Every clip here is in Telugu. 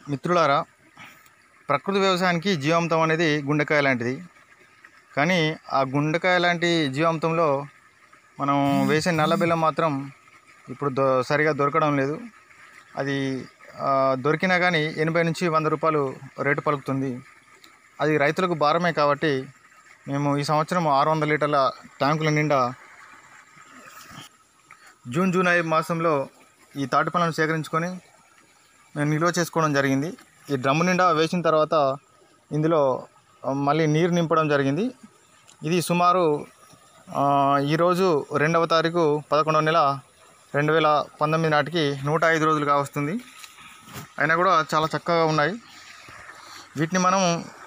మిత్రులారా ప్రకృతి వ్యవసాయానికి జీవామృతం అనేది గుండెకాయ లాంటిది కానీ ఆ గుండెకాయ లాంటి జీవామృతంలో మనం వేసే నల్ల బెల్లం మాత్రం ఇప్పుడు దొ సరిగా దొరకడం లేదు అది ఆ, దొరికినా కానీ ఎనభై నుంచి వంద రూపాయలు రేటు పలుకుతుంది అది రైతులకు భారమే కాబట్టి మేము ఈ సంవత్సరం ఆరు వందల లీటర్ల ట్యాంకుల నిండా జూన్ జూలై మాసంలో ఈ తాటి పళ్ళను సేకరించుకొని నేను నిల్వ చేసుకోవడం జరిగింది ఈ డ్రమ్ము నిండా వేసిన తర్వాత ఇందులో ఆ, మళ్ళీ నీరు నింపడం జరిగింది ఇది సుమారు ఆ, ఈరోజు రెండవ తారీఖు పదకొండవ నెల రెండు వేల పంతొమ్మిది నాటికి నూట ఐదు రోజులుగా వస్తుంది అయినా కూడా చాలా చక్కగా ఉన్నాయి వీటిని మనం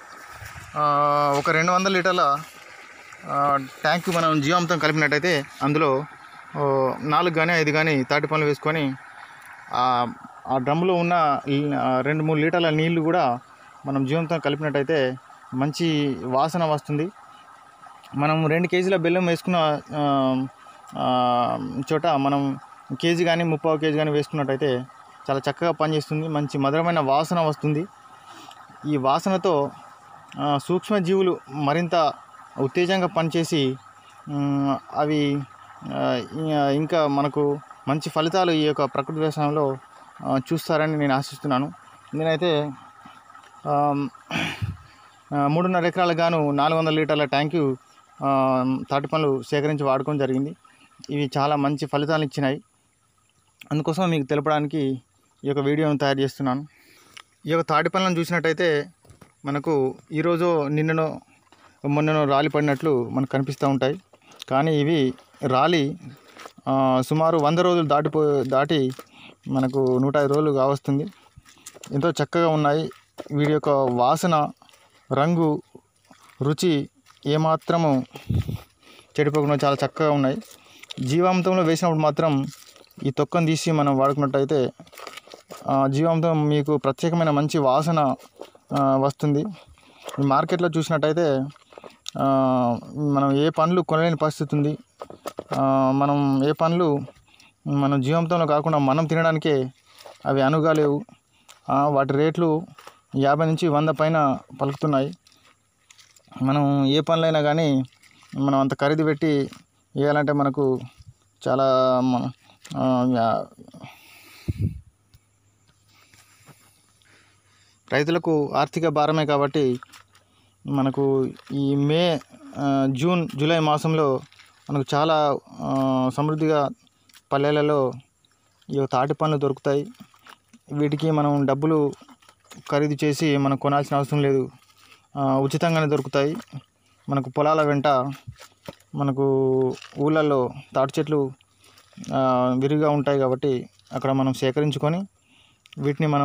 ఆ, ఒక రెండు వందల లీటర్ల ఆ, ట్యాంక్ మనం జీవామృతం కలిపినట్టయితే అందులో ఓ, నాలుగు కానీ ఐదు కానీ తాటి పనులు వేసుకొని ఆ ఆ డ్రమ్ములో ఉన్న ఈ- ఆ రెండు మూడు లీటర్ల నీళ్లు కూడా మనం జీవంతో కలిపినట్టయితే మంచి వాసన వస్తుంది మనం రెండు కేజీల బెల్లం వేసుకున్న ఆ, ఆ, చోట మనం కేజీ కానీ ముప్పావు కేజీ కానీ వేసుకున్నట్టయితే చాలా చక్కగా పనిచేస్తుంది మంచి మధురమైన వాసన వస్తుంది ఈ వాసనతో ఆ, సూక్ష్మజీవులు మరింత ఉత్తేజంగా పనిచేసి మ్, అవి ఆ, ఇ- ఇంకా మనకు మంచి ఫలితాలు ఈ యొక్క ప్రకృతి వ్యవసాయంలో ఆ, చూస్తారని నేను ఆశిస్తున్నాను నేనైతే ఆమ్, ఆ, మూడున్నర ఎకరాలకు గాను నాలుగు వందల లీటర్ల ట్యాంకు ఆ, తాటి పండ్లు సేకరించి వాడుకోవడం జరిగింది ఇవి చాలా మంచి ఫలితాలు ఇచ్చినాయి అందుకోసం మీకు తెలపడానికి ఈ యొక్క వీడియోను తయారు చేస్తున్నాను ఈ యొక్క తాటి పళ్ళను చూసినట్టయితే మనకు ఈరోజు నిన్ననో మొన్ననో రాలి పడినట్లు మనకు కనిపిస్తూ ఉంటాయి కానీ ఇవి రాలి ఆ, సుమారు వంద రోజులు దాటిపో దాటి మనకు నూట ఐదు రోజులు కావస్తుంది ఎంతో చక్కగా ఉన్నాయి వీటి యొక్క వాసన రంగు రుచి ఏమాత్రము చెడిపోకుండా చాలా చక్కగా ఉన్నాయి జీవామృతంలో వేసినప్పుడు మాత్రం ఈ తొక్కను తీసి మనం వాడుకున్నట్టయితే ఆ, జీవామృతం మీకు ప్రత్యేకమైన మంచి వాసన ఆ, వస్తుంది ఈ మార్కెట్లో చూసినట్టయితే ఆ, మనం ఏ పండ్లు కొనలేని పరిస్థితి ఉంది ఆ, మనం ఏ పండ్లు మనం జీవామృతంలో కాకుండా మనం తినడానికే అవి అనుగా లేవు ఆ, వాటి రేట్లు యాభై నుంచి వంద పైన పలుకుతున్నాయి మనం ఏ పనులైనా కానీ మనం అంత ఖరీదు పెట్టి వేయాలంటే మనకు చాలా మన ఆ, యా- రైతులకు ఆర్థిక భారమే కాబట్టి మనకు ఈ మే ఆ, జూన్ జూలై మాసంలో మనకు చాలా ఆ, సమృద్ధిగా పల్లెలలో ఈ తాటి పండ్లు దొరుకుతాయి వీటికి మనం డబ్బులు ఖరీదు చేసి మనం కొనాల్సిన అవసరం లేదు ఆ, ఉచితంగానే దొరుకుతాయి మనకు పొలాల వెంట మనకు ఊళ్ళల్లో తాటి చెట్లు ఆ, విరిగా ఉంటాయి కాబట్టి అక్కడ మనం సేకరించుకొని వీటిని మనం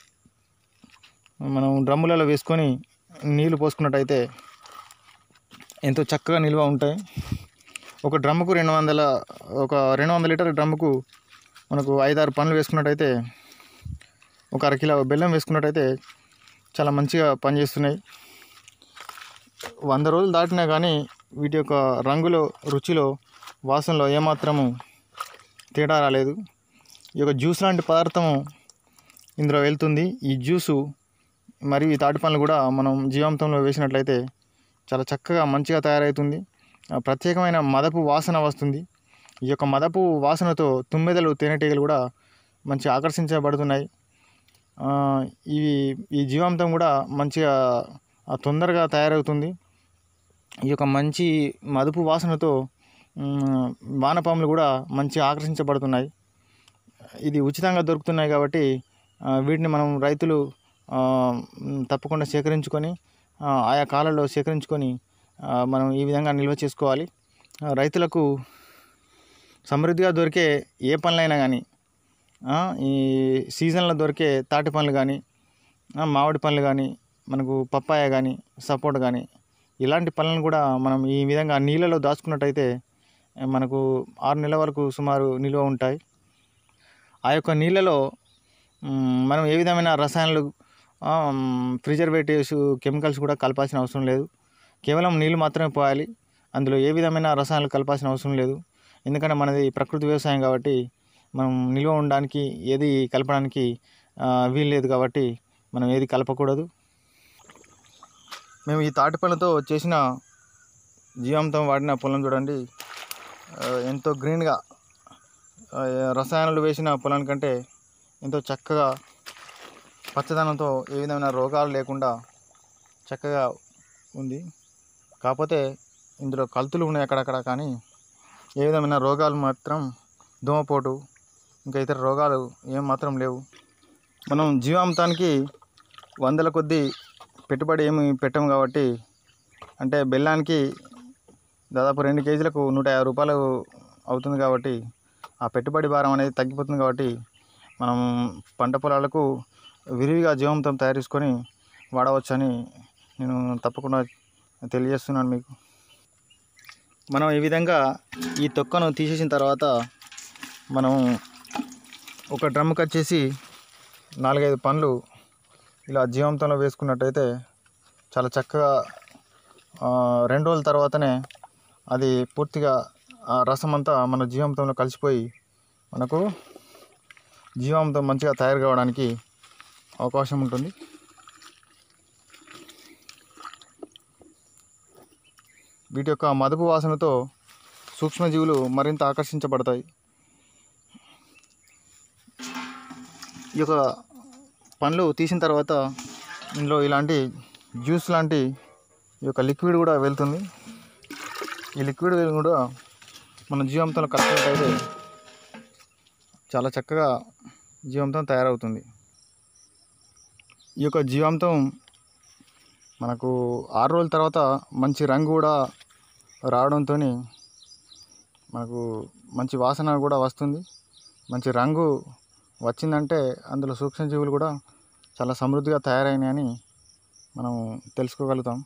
మనం డ్రమ్ములలో వేసుకొని నీళ్లు పోసుకున్నట్టయితే ఎంతో చక్కగా నిల్వ ఉంటాయి ఒక డ్రమ్ముకు రెండు వందల ఒక రెండు వందల లీటర్ డ్రమ్ముకు మనకు ఐదారు పండ్లు వేసుకున్నట్టయితే ఒక అర కిలో బెల్లం వేసుకున్నట్టయితే చాలా మంచిగా పనిచేస్తున్నాయి వంద రోజులు దాటినా కానీ వీటి యొక్క రంగులో రుచిలో వాసనలో ఏమాత్రము తేడా రాలేదు ఈ యొక్క జ్యూస్ లాంటి పదార్థము ఇందులో వెళ్తుంది ఈ జ్యూసు మరియు ఈ తాటి పండ్లు కూడా మనం జీవామృతంలో వేసినట్లయితే చాలా చక్కగా మంచిగా తయారవుతుంది ఆ ప్రత్యేకమైన మదపు వాసన వస్తుంది ఈ యొక్క మదపు వాసనతో తుమ్మెదలు తేనెటీగలు కూడా మంచి ఆకర్షించబడుతున్నాయి ఆ, ఇవి ఈ జీవామృతం కూడా మంచిగా ఆ, తొందరగా తయారవుతుంది ఈ యొక్క మంచి మదుపు వాసనతో మ్, వానపాములు కూడా మంచి ఆకర్షించబడుతున్నాయి ఇది ఉచితంగా దొరుకుతున్నాయి కాబట్టి ఆ, వీటిని మనం రైతులు ఆ, మ్, తప్పకుండా సేకరించుకొని ఆ, ఆయా కాలాల్లో సేకరించుకొని ఆ, మనం ఈ విధంగా నిల్వ చేసుకోవాలి ఆ, రైతులకు సమృద్ధిగా దొరికే ఏ పనులైనా కానీ ఈ సీజన్లో దొరికే తాటి పండ్లు కానీ మామిడి పండ్లు కానీ మనకు పప్పాయ కానీ సపోటా కానీ ఇలాంటి పళ్ళను కూడా మనం ఈ విధంగా నీళ్ళలో దాచుకున్నట్టయితే ఆ, మనకు ఆరు నెలల వరకు సుమారు నిల్వ ఉంటాయి ఆ యొక్క నీళ్ళలో మ్, మనం ఏ విధమైన రసాయనాలు ప్రిజర్వేటివ్స్ కెమికల్స్ కూడా కలపాల్సిన అవసరం లేదు కేవలం నీళ్ళు మాత్రమే పోయాలి అందులో ఏ విధమైన రసాయనాలు కలపాల్సిన అవసరం లేదు ఎందుకంటే మనది ప్రకృతి వ్యవసాయం కాబట్టి మనం నిల్వ ఉండడానికి ఏది కలపడానికి ఆ, వీలు లేదు కాబట్టి మనం ఏది కలపకూడదు మేము ఈ తాటి పళ్ళతో చేసిన జీవామృతం వాడిన పొలం చూడండి ఆ, ఎంతో గ్రీన్గా ఆ, రసాయనాలు వేసిన పొలం కంటే ఎంతో చక్కగా పచ్చదనంతో ఏ విధమైన రోగాలు లేకుండా చక్కగా ఉంది కాకపోతే ఇందులో కల్తులు ఉన్నాయి అక్కడక్కడ కానీ ఏ విధమైన రోగాలు మాత్రం దోమపోటు ఇంకా ఇతర రోగాలు ఏం మాత్రం లేవు మనం జీవామృతానికి వందల కొద్దీ పెట్టుబడి ఏమి పెట్టము కాబట్టి అంటే బెల్లానికి దాదాపు రెండు కేజీలకు నూట యాభై రూపాయలు అవుతుంది కాబట్టి ఆ పెట్టుబడి భారం అనేది తగ్గిపోతుంది కాబట్టి మనం పంట పొలాలకు విరివిగా జీవామృతం తయారు చేసుకొని వాడవచ్చని నేను తప్పకుండా తెలియజేస్తున్నాను మీకు మనం ఈ విధంగా ఈ తొక్కను తీసేసిన తర్వాత మనం ఒక డ్రమ్కి వచ్చేసి నాలుగైదు పండ్లు ఇలా జీవామృతంలో వేసుకున్నట్టయితే చాలా చక్కగా ఆ, రెండు రోజుల తర్వాతనే అది పూర్తిగా ఆ రసం అంతా మన జీవామృతంలో కలిసిపోయి మనకు జీవామృతం మంచిగా తయారు కావడానికి అవకాశం ఉంటుంది వీటి యొక్క మదుపు వాసనతో సూక్ష్మజీవులు మరింత ఆకర్షించబడతాయి ఈ యొక్క పండ్లు తీసిన తర్వాత ఇందులో ఇలాంటి జ్యూస్ లాంటి ఈ యొక్క లిక్విడ్ కూడా వెళ్తుంది ఈ లిక్విడ్ కూడా మన జీవామృతంలో కలిపినట్టయితే చాలా చక్కగా జీవామృతం తయారవుతుంది ఈ యొక్క జీవామృతం మనకు ఆరు రోజుల తర్వాత మంచి రంగు కూడా రావడంతో మనకు మంచి వాసన కూడా వస్తుంది మంచి రంగు వచ్చిందంటే అందులో సూక్ష్మజీవులు కూడా చాలా సమృద్ధిగా తయారైనాయని మనం తెలుసుకోగలుగుతాం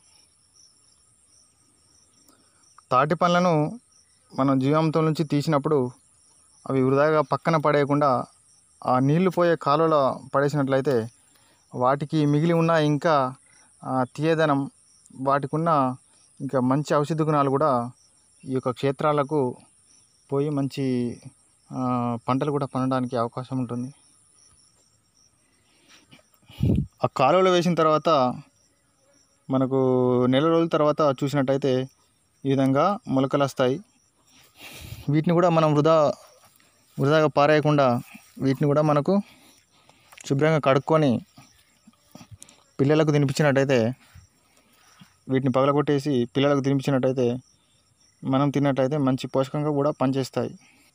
తాటి పండ్లను మనం జీవామృతం నుంచి తీసినప్పుడు అవి వృధాగా పక్కన పడేయకుండా ఆ నీళ్లు పోయే కాలువలో పడేసినట్లయితే వాటికి మిగిలి ఉన్న ఇంకా ఆ తీయదనం వాటికి ఉన్న ఇంకా మంచి ఔషధ గుణాలు కూడా ఈ యొక్క క్షేత్రాలకు పోయి మంచి ఆ, పంటలు కూడా పండడానికి అవకాశం ఉంటుంది ఆ కాలువలో వేసిన తర్వాత మనకు నెల రోజుల తర్వాత చూసినట్టయితే ఈ విధంగా మొలకలు వస్తాయి వీటిని కూడా మనం వృధా వృధాగా పారేయకుండా వీటిని కూడా మనకు శుభ్రంగా కడుక్కొని పిల్లలకు తినిపించినట్టయితే వీటిని పగలగొట్టేసి పిల్లలకు తినిపించినట్టయితే మనం తిన్నట్టయితే మంచి పోషకంగా కూడా పనిచేస్తాయి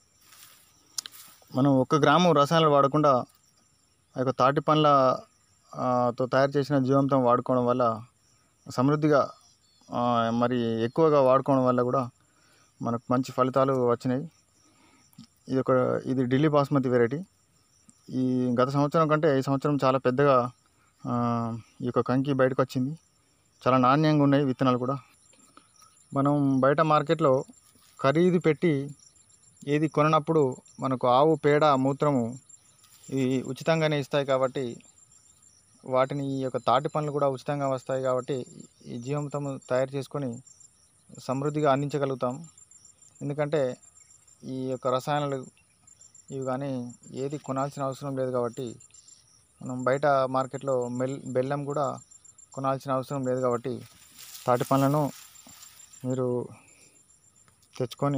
మనం ఒక్క గ్రాము రసాయనాలు వాడకుండా ఆ యొక్క తాటి పండ్ల ఆ, తో తయారు చేసిన జీవంతం వాడుకోవడం వల్ల సమృద్ధిగా ఆ, మరి ఎక్కువగా వాడుకోవడం వల్ల కూడా మనకు మంచి ఫలితాలు వచ్చినాయి ఇది ఒక ఇది ఢిల్లీ బాస్మతి వెరైటీ ఈ గత సంవత్సరం కంటే ఈ సంవత్సరం చాలా పెద్దగా ఆ, ఈ యొక్క కంకి బయటకు వచ్చింది చాలా నాణ్యంగా ఉన్నాయి విత్తనాలు కూడా మనం బయట మార్కెట్లో ఖరీదు పెట్టి ఏది కొననప్పుడు మనకు ఆవు పేడ మూత్రము ఇవి ఉచితంగానే ఇస్తాయి కాబట్టి వాటిని ఈ యొక్క తాటి పండ్లు కూడా ఉచితంగా వస్తాయి కాబట్టి ఈ జీవంతం తయారు చేసుకొని సమృద్ధిగా అందించగలుగుతాం ఎందుకంటే ఈ యొక్క రసాయనాలు ఇవి కానీ ఏది కొనాల్సిన అవసరం లేదు కాబట్టి మనం బయట మార్కెట్లో మెల్ బెల్లం కూడా కొనాల్సిన అవసరం లేదు కాబట్టి తాటి పండ్లను మీరు తెచ్చుకొని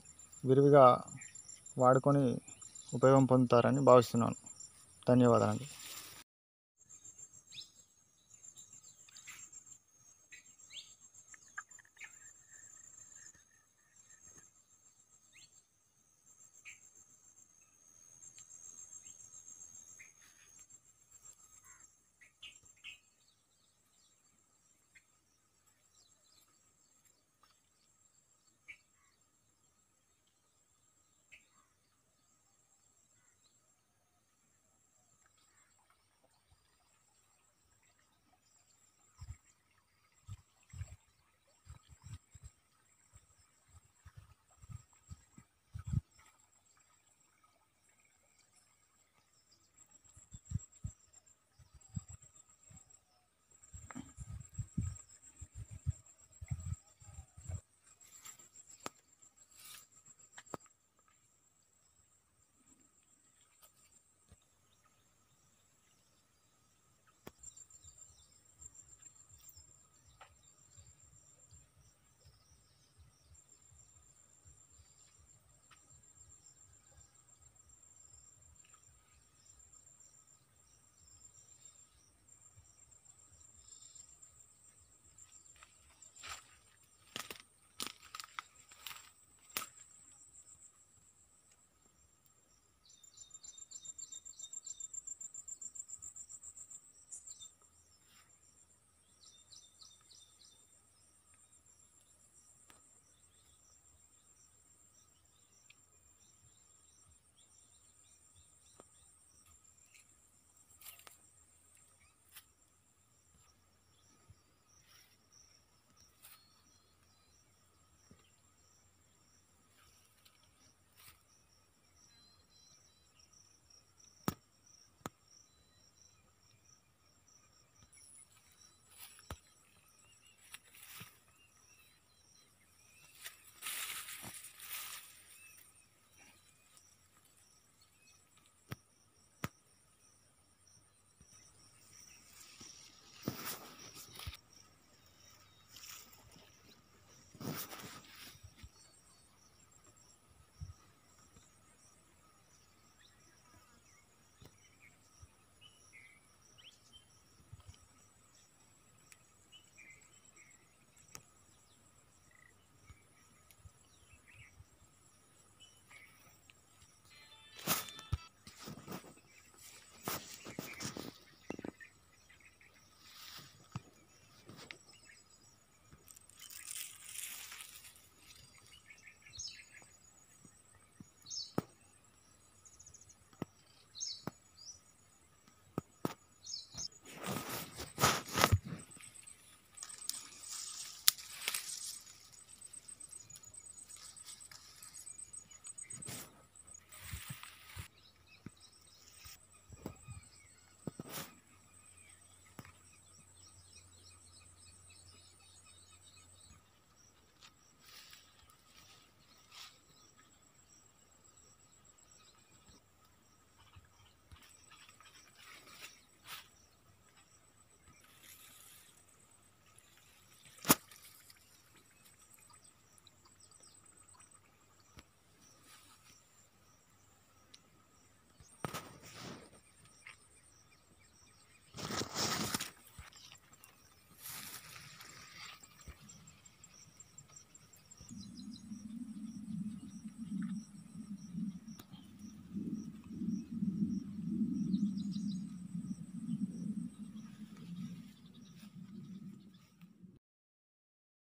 విరివిగా వాడుకొని ఉపయోగం పొందుతారని భావిస్తున్నాను ధన్యవాదాలు